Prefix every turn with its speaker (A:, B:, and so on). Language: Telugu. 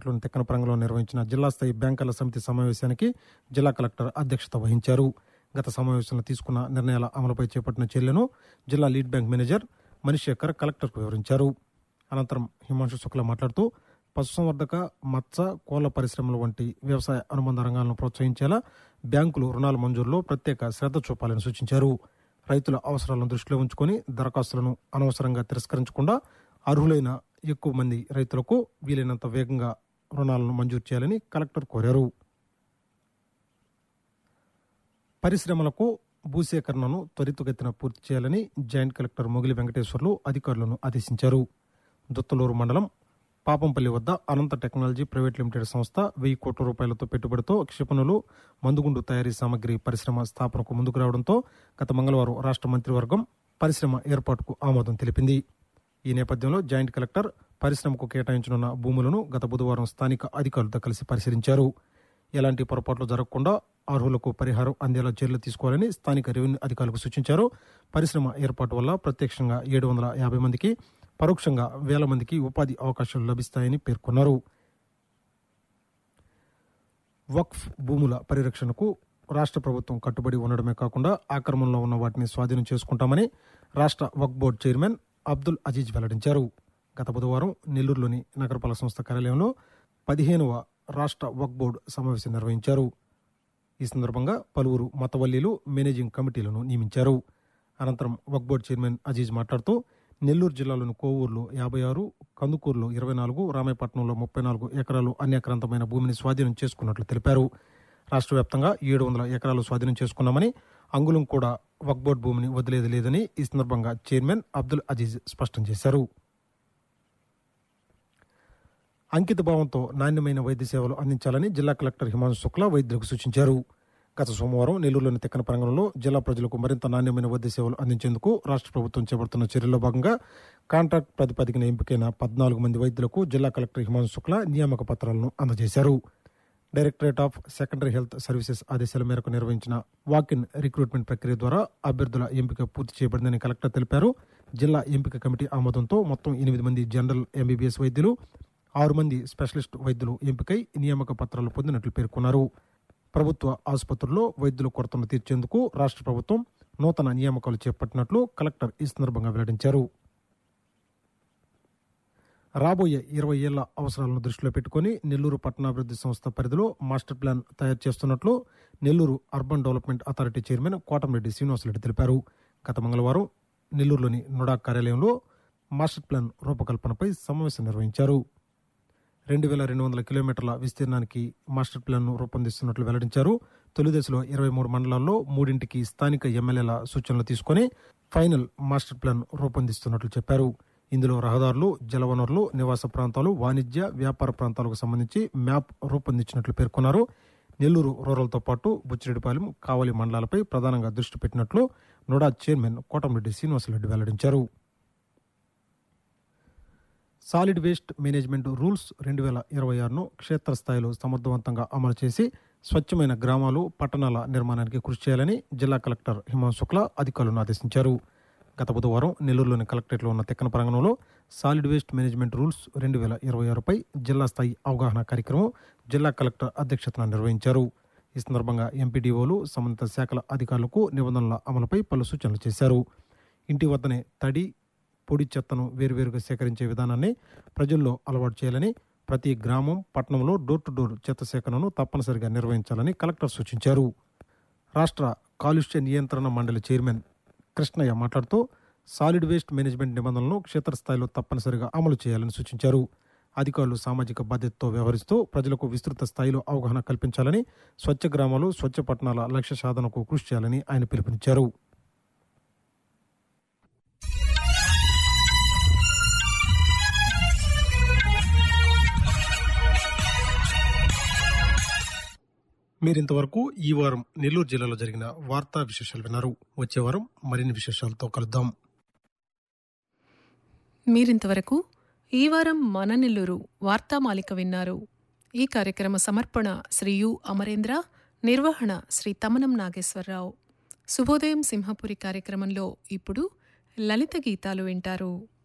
A: కలెక్టరేట్లోని తెక్కనపరంగంలో నిర్వహించిన జిల్లా స్థాయి బ్యాంకర్ల సమితి సమావేశానికి జిల్లా కలెక్టర్ అధ్యక్షత వహించారు గత సమావేశంలో తీసుకున్న నిర్ణయాల అమలుపై చేపట్టిన చర్యలను జిల్లా లీడ్ బ్యాంక్ మేనేజర్ మణిశేఖర్ కలెక్టర్కు వివరించారు అనంతరం హిమాంశు శుక్లా మాట్లాడుతూ పశుసంవర్ధక మత్స్య కోళ్ల పరిశ్రమల వంటి వ్యవసాయ అనుబంధ రంగాలను ప్రోత్సహించేలా బ్యాంకులు రుణాల మంజూరులో ప్రత్యేక శ్రద్ధ చూపాలని సూచించారు రైతుల అవసరాలను దృష్టిలో ఉంచుకొని దరఖాస్తులను అనవసరంగా తిరస్కరించకుండా అర్హులైన ఎక్కువ మంది రైతులకు వీలైనంత వేగంగా రుణాలను మంజూరు చేయాలని కలెక్టర్ కోరారు పరిశ్రమలకు భూసేకరణను త్వరితగతిన పూర్తి చేయాలని జాయింట్ కలెక్టర్ మొగిలి వెంకటేశ్వర్లు అధికారులను ఆదేశించారు దుత్తలూరు మండలం పాపంపల్లి వద్ద అనంత టెక్నాలజీ ప్రైవేట్ లిమిటెడ్ సంస్థ వెయ్యి కోట్ల రూపాయలతో పెట్టుబడితో క్షిపణులు మందుగుండు తయారీ సామగ్రి పరిశ్రమ స్థాపనకు ముందుకు రావడంతో గత మంగళవారం రాష్ట్ర మంత్రివర్గం పరిశ్రమ ఏర్పాటుకు ఆమోదం తెలిపింది ఈ నేపథ్యంలో జాయింట్ కలెక్టర్ పరిశ్రమకు కేటాయించనున్న భూములను గత బుధవారం స్థానిక అధికారులతో కలిసి పరిశీలించారు ఎలాంటి పొరపాట్లు జరగకుండా అర్హులకు పరిహారం అందేలా చర్యలు తీసుకోవాలని స్థానిక రెవెన్యూ అధికారులకు సూచించారు పరిశ్రమ ఏర్పాటు వల్ల ప్రత్యక్షంగా ఏడు వందల యాభై మందికి పరోక్షంగా వేల మందికి ఉపాధి అవకాశాలు లభిస్తాయని పేర్కొన్నారు వక్ఫ్ భూముల పరిరక్షణకు రాష్ట్ర ప్రభుత్వం కట్టుబడి ఉండడమే కాకుండా ఆక్రమణలో ఉన్న వాటిని స్వాధీనం చేసుకుంటామని రాష్ట్ర వక్ఫ్ బోర్డు చైర్మన్ అబ్దుల్ అజీజ్ వెల్లడించారు గత బుధవారం నెల్లూరులోని నగరపాలక సంస్థ కార్యాలయంలో పదిహేనవ రాష్ట్ర వక్ఫ్ బోర్డు సమావేశం నిర్వహించారు ఈ సందర్భంగా పలువురు మతవల్లీలు మేనేజింగ్ కమిటీలను నియమించారు అనంతరం వక్ఫ్ బోర్డు చైర్మన్ అజీజ్ మాట్లాడుతూ నెల్లూరు జిల్లాలోని కోవూరులో యాభై ఆరు కందుకూరులో ఇరవై నాలుగు రామాయపట్నంలో ముప్పై నాలుగు ఎకరాలు అన్యాక్రాంతమైన భూమిని స్వాధీనం చేసుకున్నట్లు తెలిపారు రాష్ట్ర వ్యాప్తంగా ఏడు వందల ఎకరాలు స్వాధీనం చేసుకున్నామని అంగుళం కూడా వక్ఫ్ బోర్డు భూమిని వదిలేది లేదని ఈ సందర్భంగా చైర్మన్ అబ్దుల్ అజీజ్ స్పష్టం చేశారు అంకిత భావంతో నాణ్యమైన వైద్య సేవలు అందించాలని జిల్లా కలెక్టర్ హిమాంశు శుక్లా వైద్యులకు సూచించారు గత సోమవారం నెల్లూరులోని తెక్కన ప్రాంగణంలో జిల్లా ప్రజలకు మరింత నాణ్యమైన వైద్య సేవలు అందించేందుకు రాష్ట్ర ప్రభుత్వం చేపడుతున్న చర్యల్లో భాగంగా కాంట్రాక్ట్ ప్రాతిపదికన ఎంపికైన పద్నాలుగు మంది వైద్యులకు జిల్లా కలెక్టర్ హిమాంశు శుక్లా నియామక పత్రాలను అందజేశారు directorate of secondary health services ఆదేశాల మేరకు నిర్వహించిన వాక్ ఇన్ రిక్రూట్మెంట్ ప్రక్రియ ద్వారా అభ్యర్థుల ఎంపిక పూర్తి చేయబడిందని కలెక్టర్ తెలిపారు జిల్లా ఎంపిక కమిటీ ఆమోదంతో మొత్తం ఎనిమిది మంది జనరల్ ఎంబీబీఎస్ వైద్యులు ఆరు మంది స్పెషలిస్ట్ వైద్యులు ఎంపికై నియామక పత్రాలు పొందినట్లు పేర్కొన్నారు ప్రభుత్వ ఆసుపత్రుల్లో వైద్యుల కొరతను తీర్చేందుకు రాష్ట్ర ప్రభుత్వం నూతన నియామకాలు చేపట్టినట్లు కలెక్టర్ ఈ సందర్భంగా వెల్లడించారు రాబోయే ఇరవై ఏళ్ల అవసరాలను దృష్టిలో పెట్టుకుని నెల్లూరు పట్టణాభివృద్ధి సంస్థ పరిధిలో మాస్టర్ ప్లాన్ తయారు చేస్తున్నట్లు Nellore urban development authority chairman Kotamreddy Srinivasa Reddy తెలిపారు గత మంగళవారం నెల్లూరులోని నుడా కార్యాలయంలో మాస్టర్ ప్లాన్ రూపకల్పనపై సమావేశం నిర్వహించారు రెండు వేల రెండు వందల కిలోమీటర్ల విస్తీర్ణానికి మాస్టర్ ప్లాన్ను రూపొందిస్తున్నట్లు వెల్లడించారు తొలి దశలో ఇరవై మూడు మండలాల్లో మూడింటికి స్థానిక ఎమ్మెల్యేల సూచనలు తీసుకుని ఫైనల్ మాస్టర్ ప్లాన్ రూపొందిస్తున్నట్లు చెప్పారు ఇందులో రహదారులు జలవనరులు నివాస ప్రాంతాలు వాణిజ్య వ్యాపార ప్రాంతాలకు సంబంధించి మ్యాప్ రూపొందించినట్లు పేర్కొన్నారు నెల్లూరు రూరల్తో పాటు బుచ్చిరెడ్డిపాలెం కావలి మండలాలపై ప్రధానంగా దృష్టి పెట్టినట్లు నోడా చైర్మన్ కోటంరెడ్డి శ్రీనివాసరెడ్డి వెల్లడించారు సాలిడ్ వేస్ట్ మేనేజ్మెంట్ రూల్స్ రెండు వేల ఇరవై ఆరును క్షేత్రస్థాయిలో సమర్థవంతంగా అమలు చేసి స్వచ్ఛమైన గ్రామాలు పట్టణాల నిర్మాణానికి కృషి చేయాలని జిల్లా కలెక్టర్ హిమాంశు శుక్లా అధికారులను ఆదేశించారు గత బుధవారం నెల్లూరులోని కలెక్టరేట్లో ఉన్న తెక్కన ప్రాంగణంలో సాలిడ్ వేస్ట్ మేనేజ్మెంట్ రూల్స్ రెండు వేల ఇరవై ఆరుపై జిల్లా స్థాయి అవగాహన కార్యక్రమం జిల్లా కలెక్టర్ అధ్యక్షతన నిర్వహించారు ఈ సందర్భంగా ఎంపీడీఓలు సంబంధిత శాఖల అధికారులకు నిబంధనల అమలుపై పలు సూచనలు చేశారు ఇంటి వద్దనే తడి పొడి చెత్తను వేరువేరుగా సేకరించే విధానాన్ని ప్రజల్లో అలవాటు చేయాలని ప్రతి గ్రామం పట్టణంలో డోర్ టు డోర్ చెత్త సేకరణను తప్పనిసరిగా నిర్వహించాలని కలెక్టర్ సూచించారు రాష్ట్ర కాలుష్య నియంత్రణ మండలి చైర్మన్ కృష్ణయ్య మాట్లాడుతూ సాలిడ్ వేస్ట్ మేనేజ్మెంట్ నిబంధనలను క్షేత్రస్థాయిలో తప్పనిసరిగా అమలు చేయాలని సూచించారు అధికారులు సామాజిక బాధ్యతతో వ్యవహరిస్తూ ప్రజలకు విస్తృత స్థాయిలో అవగాహన కల్పించాలని స్వచ్ఛ గ్రామాలు స్వచ్ఛ పట్టణాల లక్ష్య సాధనకు కృషి చేయాలని ఆయన పిలుపునిచ్చారు మీరింతవరకు ఈ వారం నెల్లూరు జిల్లాలో జరిగిన వార్తా విశేషాలు విన్నారు వచ్చే వారం మరిన్ని విశేషాలతో కలుద్దాం
B: మీరింతవరకు ఈ వారం మన నెల్లూరు వార్తామాలిక విన్నారు ఈ కార్యక్రమ సమర్పణ శ్రీ యు అమరేంద్ర నిర్వహణ శ్రీ తమనం నాగేశ్వరరావు శుభోదయం సింహపురి కార్యక్రమంలో ఇప్పుడు లలిత గీతాలు వింటారు